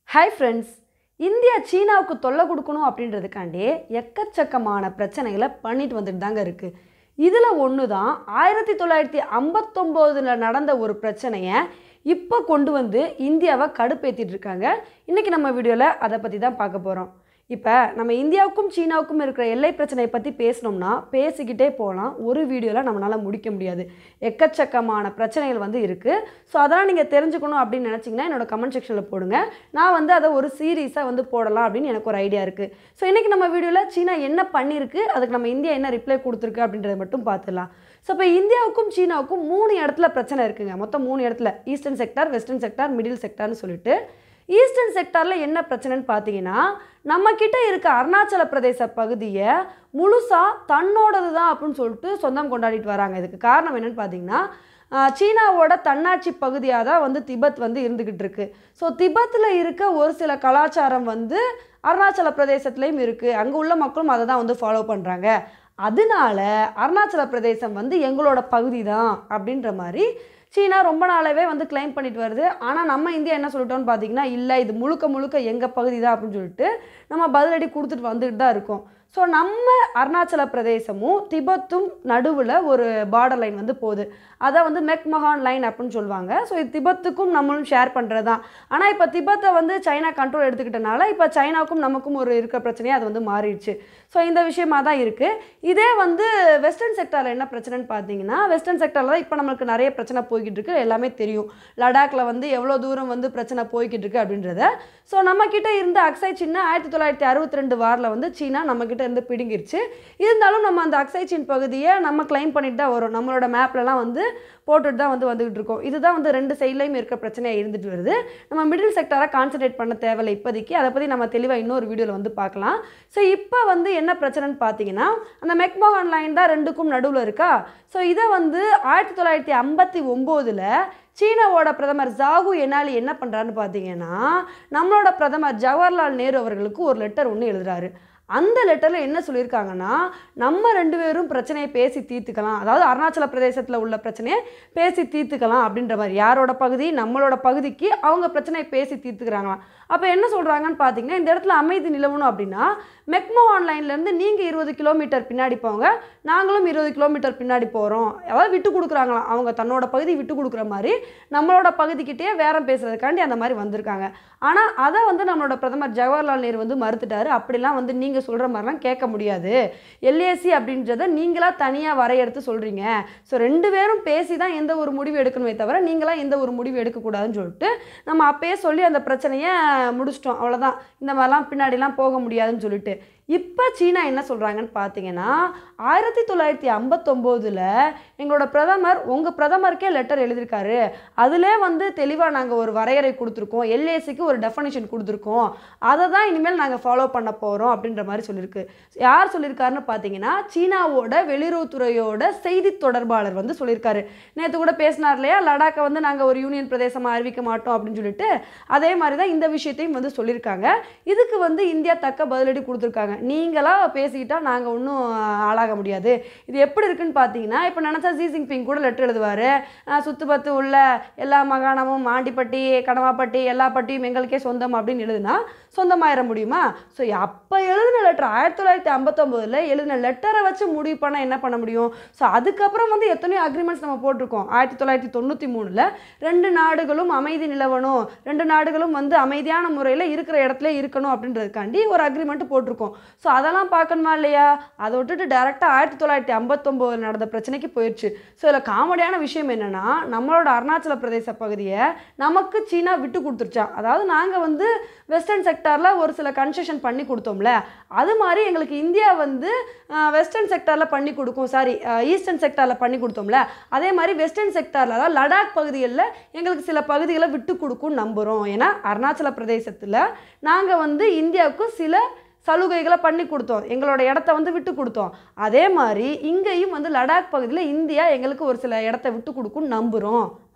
hi friends India சீனாவுக்கு தொல்லை கொடுக்கணும் அப்படின்றதுக்காண்டி எக்கச்சக்கமான பிரச்சனைகளை பண்ணிட்டு வந்துட்டு தாங்க இருக்குது இதில் ஒன்று தான் ஆயிரத்தி தொள்ளாயிரத்தி ஐம்பத்தொம்போதில் நடந்த ஒரு பிரச்சனையை இப்போ கொண்டு வந்து இந்தியாவை கடுப்பேற்றிட்டு இருக்காங்க இன்றைக்கி நம்ம வீடியோவில் அதை பற்றி தான் பார்க்க போகிறோம் இப்போ நம்ம இந்தியாவுக்கும் சீனாவுக்கும் இருக்கிற எல்லை பிரச்சனையை பற்றி பேசினோம்னா பேசிக்கிட்டே போகலாம் ஒரு வீடியோவில் நம்மளால் முடிக்க முடியாது எக்கச்சக்கமான பிரச்சனைகள் வந்து இருக்குது ஸோ அதெல்லாம் நீங்கள் தெரிஞ்சுக்கணும் அப்படின்னு நினச்சிங்கன்னா என்னோட கமெண்ட் செக்ஷனில் போடுங்க நான் வந்து அதை ஒரு சீரீஸாக வந்து போடலாம் அப்படின்னு எனக்கு ஒரு ஐடியா இருக்குது ஸோ இன்றைக்கி நம்ம வீடியோவில் சீனா என்ன பண்ணியிருக்கு அதுக்கு நம்ம இந்தியா என்ன ரிப்ளை கொடுத்துருக்கு அப்படின்றத மட்டும் பார்த்துடலாம் ஸோ இப்போ இந்தியாவுக்கும் சீனாவுக்கும் மூணு இடத்துல பிரச்சனை இருக்குங்க மொத்தம் மூணு இடத்துல eastern sector western sector middle செக்டார்னு சொல்லிட்டு ஈஸ்டர்ன் செக்டாரில் என்ன பிரச்சனைன்னு பார்த்தீங்கன்னா நம்மக்கிட்ட இருக்க அருணாச்சல பிரதேச பகுதியை முழுசாக தன்னோடது தான் அப்படின்னு சொல்லிட்டு சொந்தம் கொண்டாடிட்டு வராங்க இதுக்கு காரணம் என்னன்னு பார்த்தீங்கன்னா ஆஹ், சீனாவோட தன்னாட்சி பகுதியாக தான் வந்து திபெத் வந்து இருந்துக்கிட்டு இருக்கு ஸோ திபெத்தில் இருக்க ஒரு சில கலாச்சாரம் வந்து அருணாச்சல பிரதேசத்துலேயும் இருக்குது அங்கே உள்ள மக்களும் அதை தான் வந்து ஃபாலோ பண்ணுறாங்க அதனால அருணாச்சல பிரதேசம் வந்து எங்களோட பகுதி தான் அப்படின்ற மாதிரி சீனா ரொம்ப நாளாவே வந்து கிளைம் பண்ணிட்டு வருது ஆனால் நம்ம இந்தியா என்ன சொல்லிட்டோம்னு பார்த்தீங்கன்னா இல்லை இது முழுக்க முழுக்க எங்கள் பகுதி தான் அப்படின்னு சொல்லிட்டு நம்ம பதிலடி கொடுத்துட்டு வந்துட்டு தான் இருக்கோம் ஸோ நம்ம அருணாச்சல பிரதேசமும் திபெத்தும் நடுவில் ஒரு பார்டர் லைன் வந்து போகுது அதை வந்து மெக்மஹான் லைன் அப்படின்னு சொல்லுவாங்க ஸோ இது திபெத்துக்கும் நம்மளும் ஷேர் பண்ணுறது தான் ஆனால் இப்போ திபெத்தை வந்து சைனா கண்ட்ரோல் எடுத்துக்கிட்டனால இப்போ சைனாவுக்கும் நமக்கும் ஒரு இருக்கிற பிரச்சனையே அது வந்து மாறிடுச்சு ஸோ இந்த விஷயமா தான் இருக்குது இதே வந்து வெஸ்டர்ன் செக்டாரில் என்ன பிரச்சனைன்னு பார்த்தீங்கன்னா வெஸ்டர்ன் செக்டாரில் தான் இப்போ நம்மளுக்கு நிறைய பிரச்சனை போய்கிட்டு இருக்கு எல்லாமே தெரியும் லடாக்ல வந்து எவ்வளோ தூரம் வந்து பிரச்சனை போய்கிட்டு இருக்கு அப்படின்றத ஸோ நம்மக்கிட்ட இருந்த அக்ஸை சின்ன ஆயிரத்தி தொள்ளாயிரத்தி அறுபத்தி ரெண்டு வாரில் வந்து சீனா நம்மக்கிட்ட இருந்து பிடுங்கிருச்சு இருந்தாலும் நம்ம அந்த அக்ஸை சின் பகுதியை நம்ம கிளைம் பண்ணிட்டு தான் வரும் நம்மளோட மேப்லலாம் வந்து போட்டுட்டு தான் வந்து வந்துகிட்டு இருக்கோம் இதுதான் வந்து ரெண்டு சைட்லையும் இருக்க பிரச்சனையாக இருந்துட்டு வருது நம்ம மிடில் செக்டாரை கான்சன்ட்ரேட் பண்ண தேவையில்லை இப்போதைக்கு அதை பற்றி நம்ம தெளிவாக இன்னொரு வீடியோவில் வந்து பார்க்கலாம் ஸோ இப்போ வந்து என்ன பிரச்சனைன்னு பார்த்தீங்கன்னா அந்த மெக்மோகன் லைன் தான் ரெண்டுக்கும் நடுவில் இருக்கா ஸோ இதை வந்து ஆயிரத்தி தொள்ளாயிரத்தி ஐம்பத்தி ஒம்போதில் சீனாவோட பிரதமர் ஜாகு எனாலி என்ன பண்ணுறான்னு பார்த்தீங்கன்னா நம்மளோட பிரதமர் ஜவஹர்லால் நேரு அவர்களுக்கு ஒரு லெட்டர் ஒன்று எழுதுறாரு அந்த லெட்டரில் என்ன சொல்லியிருக்காங்கன்னா நம்ம ரெண்டு பேரும் பிரச்சனையை பேசி தீர்த்துக்கலாம் அதாவது அருணாச்சல பிரதேசத்தில் உள்ள பிரச்சனையை பேசி தீர்த்துக்கலாம் அப்படின்ற மாதிரி யாரோட பகுதி நம்மளோட பகுதிக்கு அவங்க பிரச்சனையை பேசி தீர்த்துக்கிறாங்களாம் அப்போ என்ன சொல்கிறாங்கன்னு பார்த்தீங்கன்னா இந்த இடத்துல அமைதி நிலவணும் அப்படின்னா மெக்மோ ஆன்லைன்லேருந்து நீங்கள் இருபது கிலோமீட்டர் பின்னாடி போங்க நாங்களும் இருபது கிலோமீட்டர் பின்னாடி போகிறோம் அதாவது விட்டு கொடுக்குறாங்களாம் அவங்க தன்னோட பகுதி விட்டு கொடுக்குற மாதிரி நம்மளோட பகுதிக்கிட்டே வேறம் பேசுறதுக்காண்டி அந்த மாதிரி வந்திருக்காங்க ஆனால் அதை வந்து நம்மளோட பிரதமர் ஜவஹர்லால் நேரு வந்து மறுத்துட்டாரு அப்படிலாம் வந்து நீங்கள் சொல்கிற மாதிரிலாம் கேட்க முடியாது எல்ஏசி அப்படின்றத நீங்களா தனியாக வரையறுத்து சொல்கிறீங்க ஸோ ரெண்டு பேரும் பேசி தான் எந்த ஒரு முடிவு எடுக்கணுமே தவிர நீங்களாம் எந்த ஒரு முடிவு எடுக்கக்கூடாதுன்னு சொல்லிட்டு நம்ம அப்பயே சொல்லி அந்த பிரச்சனையை முடிச்சிட்டோம் அவ்வளோதான் இந்த மாதிரிலாம் பின்னாடிலாம் போக முடியாதுன்னு சொல்லிட்டு இப்போ சீனா என்ன சொல்கிறாங்கன்னு பார்த்தீங்கன்னா ஆயிரத்தி தொள்ளாயிரத்தி ஐம்பத்தொம்போதில் எங்களோட பிரதமர் உங்கள் பிரதமருக்கே லெட்டர் எழுதியிருக்காரு அதிலே வந்து தெளிவாக நாங்கள் ஒரு வரையறை கொடுத்துருக்கோம் எல்ஏசிக்கு ஒரு டெஃபனிஷன் கொடுத்துருக்கோம் அதை தான் இனிமேல் நாங்கள் ஃபாலோ பண்ண போகிறோம் அப்படின்ற மாதிரி சொல்லியிருக்கு யார் சொல்லியிருக்காருன்னு பார்த்தீங்கன்னா சீனாவோட வெளியுறவுத்துறையோட செய்தி தொடர்பாளர் வந்து சொல்லியிருக்காரு நேற்று கூட பேசினார் இல்லையா லடாக்கை வந்து நாங்கள் ஒரு யூனியன் பிரதேசமாக அறிவிக்க மாட்டோம் அப்படின்னு சொல்லிட்டு அதே மாதிரி தான் இந்த விஷயத்தையும் வந்து சொல்லியிருக்காங்க இதுக்கு வந்து இந்தியா தக்க பதிலடி கொடுத்துருக்காங்க நீங்களா பேசிக்கிட்டா நாங்கள் ஒன்றும் ஆளாக முடியாது இது எப்படி இருக்குன்னு பார்த்தீங்கன்னா இப்போ நினச்சா ஜி ஜின்பிங் கூட லெட்டர் எழுதுவார் சுத்துப்பத்து உள்ள எல்லா மாகாணமும் மாண்டிப்பட்டி கடவாப்பட்டி எல்லா பட்டியும் எங்களுக்கே சொந்தம் அப்படின்னு எழுதுனா சொந்தமாயிட முடியுமா ஸோ அப்போ எழுதின லெட்டர் ஆயிரத்தி தொள்ளாயிரத்தி ஐம்பத்தொம்போதில் எழுதின லெட்டரை வச்சு முடிவு பண்ண என்ன பண்ண முடியும் ஸோ அதுக்கப்புறம் வந்து எத்தனையோ அக்ரிமெண்ட்ஸ் நம்ம போட்டிருக்கோம் ஆயிரத்தி தொள்ளாயிரத்தி தொண்ணூற்றி மூணில் ரெண்டு நாடுகளும் அமைதி நிலவணும் ரெண்டு நாடுகளும் வந்து அமைதியான முறையில் இருக்கிற இடத்துல இருக்கணும் அப்படின்றதுக்காண்டி ஒரு அக்ரிமெண்ட் போட்டிருக்கோம் ஸோ அதெல்லாம் பார்க்கணுமா இல்லையா அதை விட்டுட்டு டேரெக்டாக ஆயிரத்தி தொள்ளாயிரத்தி ஐம்பத்தொம்போதில் நடந்த பிரச்சனைக்கு போயிடுச்சு ஸோ இதில் காமெடியான விஷயம் என்னென்னா நம்மளோட அருணாச்சல பிரதேச பகுதியை நமக்கு சீனா விட்டு கொடுத்துருச்சான் அதாவது நாங்கள் வந்து வெஸ்டர்ன் செக்டாரில் ஒரு சில கன்செஷன் பண்ணி கொடுத்தோம்ல அது மாதிரி எங்களுக்கு இந்தியா வந்து வெஸ்டர்ன் செக்டாரில் பண்ணி கொடுக்கும் சாரி ஈஸ்டர்ன் செக்டாரில் பண்ணி கொடுத்தோம்ல அதே மாதிரி வெஸ்டர்ன் செக்டாரில் அதாவது லடாக் பகுதிகளில் எங்களுக்கு சில பகுதிகளை விட்டு கொடுக்கும் நம்புகிறோம் ஏன்னா அருணாச்சல பிரதேசத்தில் நாங்கள் வந்து இந்தியாவுக்கு சில சலுகைகளை பண்ணி கொடுத்தோம் எங்களோட இடத்த வந்து விட்டு கொடுத்தோம் அதே மாதிரி இங்கேயும் வந்து லடாக் பகுதியில் இந்தியா எங்களுக்கு ஒரு சில இடத்த விட்டு கொடுக்கும்னு நம்புகிறோம்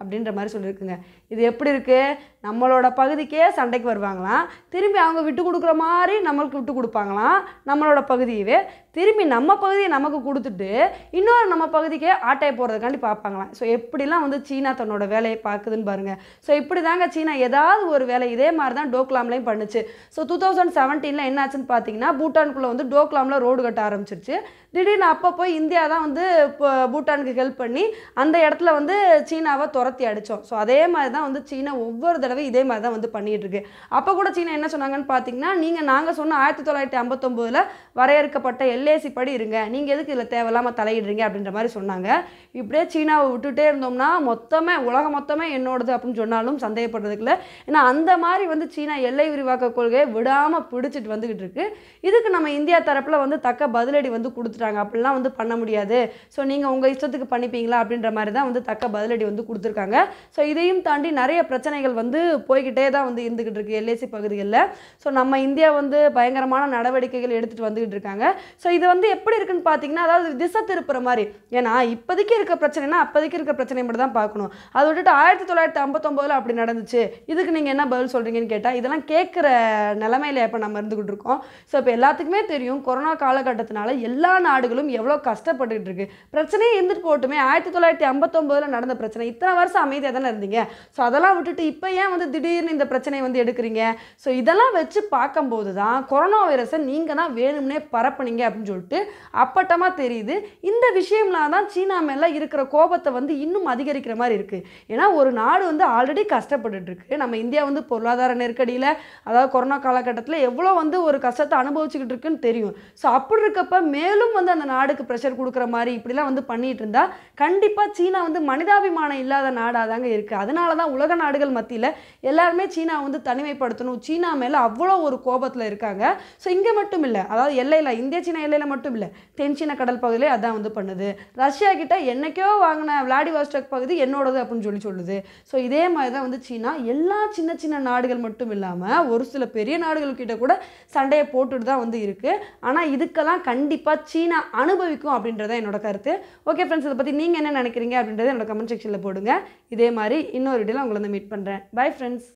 அப்படின்ற மாதிரி சொல்லியிருக்குங்க இது எப்படி இருக்குது நம்மளோட பகுதிக்கே சண்டைக்கு வருவாங்களாம் திரும்பி அவங்க விட்டு கொடுக்குற மாதிரி நம்மளுக்கு விட்டு கொடுப்பாங்களாம் நம்மளோட பகுதியவே திரும்பி நம்ம பகுதியை நமக்கு கொடுத்துட்டு இன்னொரு நம்ம பகுதிக்கே ஆட்டையை போடுறதுக்காண்டி பார்ப்பாங்களாம் ஸோ எப்படிலாம் வந்து சீனா தன்னோட வேலையை பார்க்குதுன்னு பாருங்கள் ஸோ இப்படி தாங்க சீனா ஏதாவது ஒரு வேலை இதே மாதிரி தான் டோக்லாம்லையும் பண்ணுச்சு ஸோ டூ தௌசண்ட் செவன்டீனில் என்னாச்சுன்னு பார்த்தீங்கன்னா பூட்டானுக்குள்ளே வந்து டோக்லாமில் ரோடு கட்ட ஆரம்பிச்சிருச்சு திடீர்னு அப்போ போய் இந்தியா தான் வந்து இப்போ பூட்டானுக்கு ஹெல்ப் பண்ணி அந்த இடத்துல வந்து சீனாவை துரத்தி அடித்தோம் ஸோ அதே மாதிரி தான் வந்து சீனா ஒவ்வொரு தடவை இதே மாதிரி தான் வந்து பண்ணிகிட்டு இருக்கு அப்போ கூட சீனா என்ன சொன்னாங்கன்னு பார்த்தீங்கன்னா நீங்கள் நாங்கள் சொன்ன ஆயிரத்தி தொள்ளாயிரத்தி ஐம்பத்தொம்போதில் வரையறுக்கப்பட்ட எல்ஏசி படி இருங்க நீங்கள் எதுக்கு இதில் தேவையில்லாமல் தலையிடுறீங்க அப்படின்ற மாதிரி சொன்னாங்க இப்படியே சீனாவை விட்டுட்டே இருந்தோம்னா மொத்தமே உலகம் மொத்தமே என்னோடது அப்படின்னு சொன்னாலும் சந்தேகப்படுறதுக்குல ஏன்னா அந்த மாதிரி வந்து சீனா எல்லை விரிவாக்க கொள்கையை விடாமல் பிடிச்சிட்டு வந்துக்கிட்டு இருக்கு இதுக்கு நம்ம இந்தியா தரப்பில் வந்து தக்க பதிலடி வந்து கொடுத்துட்டாங்க அப்படிலாம் வந்து பண்ண முடியாது ஸோ நீங்கள் உங்கள் இஷ்டத்துக்கு பண்ணிப்பீங்களா அப்படின்ற மாதிரி தான் வந்து தக்க பதிலடி வந்து கொடுத்துருக்காங்க ஸோ இதையும் தாண்டி நிறைய பிரச்சனைகள் வந்து போய்கிட்டே தான் வந்து இருந்துக்கிட்டு இருக்கு எல்ஏசி பகுதிகளில் ஸோ நம்ம இந்தியா வந்து பயங்கரமான நடவடிக்கைகள் எடுத்துகிட்டு வந்துக்கிட்டு இருக்காங்க ஸோ இது வந்து எப்படி இருக்குன்னு பார்த்தீங்கன்னா அதாவது திசை திருப்புற மாதிரி ஏன்னா இப்போதைக்கு இருக்க பிரச்சனைனா அப்போதைக்கு இருக்க பிரச்சனை மட்டும் தான் பார்க்கணும் அதை விட்டுட்டு ஆயிரத்தி தொள்ளாயிரத்தி ஐம்பத்தொம்போதில் அப்படி நடந்துச்சு இதுக்கு நீங்கள் என்ன பதில் சொல்கிறீங்கன்னு கேட்டால் இதெல்லாம் கேட்குற நிலமையில இப்போ நம்ம இருந்துக்கிட்டு இருக்கோம் ஸோ இப்போ எல்லாத்துக்குமே தெரியும் கொரோனா காலகட்டத்தினால எல்லா நாடுகளும் எவ்வளோ கஷ்டப்பட்டுக்கிட்டு இருக்கு பிரச்சனையே இருந்துட்டு போட்டுமே ஆயிரத்தி தொள்ளாயிரத்தி ஐம்பத்தொம்போதில் நடந்த பிரச்சனை இத்தனை வருஷம் அமைதியாக தானே இருந்தீங்க ஸோ அதெல்லாம் விட்டுட்டு இப்போ ஏன் வந்து திடீர்னு இந்த பிரச்சனையை வந்து எடுக்கிறீங்க ஸோ இதெல்லாம் வச்சு பார்க்கும்போது தான் கொரோனா வைரஸை நீங்கள் தான் வேணும்னே பரப்புனீங்க அப்படின்னு சொல்லிட்டு அப்பட்டமாக தெரியுது இந்த விஷயம்லாம் தான் சீனா மேலே இருக்கிற கோபத்தை வந்து இன்னும் அதிகரிக்கிற மாதிரி இருக்குது ஏன்னா ஒரு நாடு வந்து ஆல்ரெடி கஷ்டப்பட்டுட்டு இருக்கு நம்ம இந்தியா வந்து பொருளாதார நெருக்கடியில் அதாவது கொரோனா காலகட்டத்தில் எவ்வளோ வந்து ஒரு கஷ்டத்தை அனுபவிச்சுக்கிட்டு இருக்குன்னு தெரியும் ஸோ அப்படி இருக்கப்ப மேலும் வந்து அந்த நாடுக்கு ப்ரெஷர் கொடுக்குற மாதிரி இப்படிலாம் வந்து பண்ணிட்டு இருந்தா கண்டிப்பாக சீனா வந்து மனிதாபிமானம் இல்லாத நாடாக தாங்க இருக்குது அதனால தான் உலக நாடுகள் மத்தியில் எல்லாருமே சீனா வந்து தனிமைப்படுத்தணும் சீனா மேலே அவ்வளோ ஒரு கோபத்தில் இருக்காங்க ஸோ இங்கே மட்டும் இல்லை அதாவது எல்லையில் இந்திய சீனா எல்லையில் மட்டும் இல்லை தென் சீன கடல் பகுதியிலே அதான் வந்து பண்ணுது ரஷ்யா கிட்ட என்னைக்கோ வாங்கின விளாடிவாஸ்டக் பகுதி என்னோடது அப்படின்னு சொல்லி சொல்லுது ஸோ இதே மாதிரி தான் வந்து சீனா எல்லா சின்ன சின்ன நாடுகள் மட்டும் இல்லாமல் ஒரு சில பெரிய நாடுகள் கிட்ட கூட சண்டையை போட்டுட்டு தான் வந்து இருக்குது ஆனால் இதுக்கெல்லாம் கண்டிப்பாக சீனா அனுபவிக்கும் அப்படின்றத என்னோட கருத்து ஓகே ஃப்ரெண்ட்ஸ் இதை பற்றி நீங்கள் என்ன நினைக்கிறீங்க அப்படின்றத என்னோட கமெண்ட் செக்ஷனில் போடுங்க இதே மாதிரி இன்னொரு வீடியோவில் உங்களை வந்து மீட் பண்ணுறேன் பை ஃப்ரெண்ட்ஸ்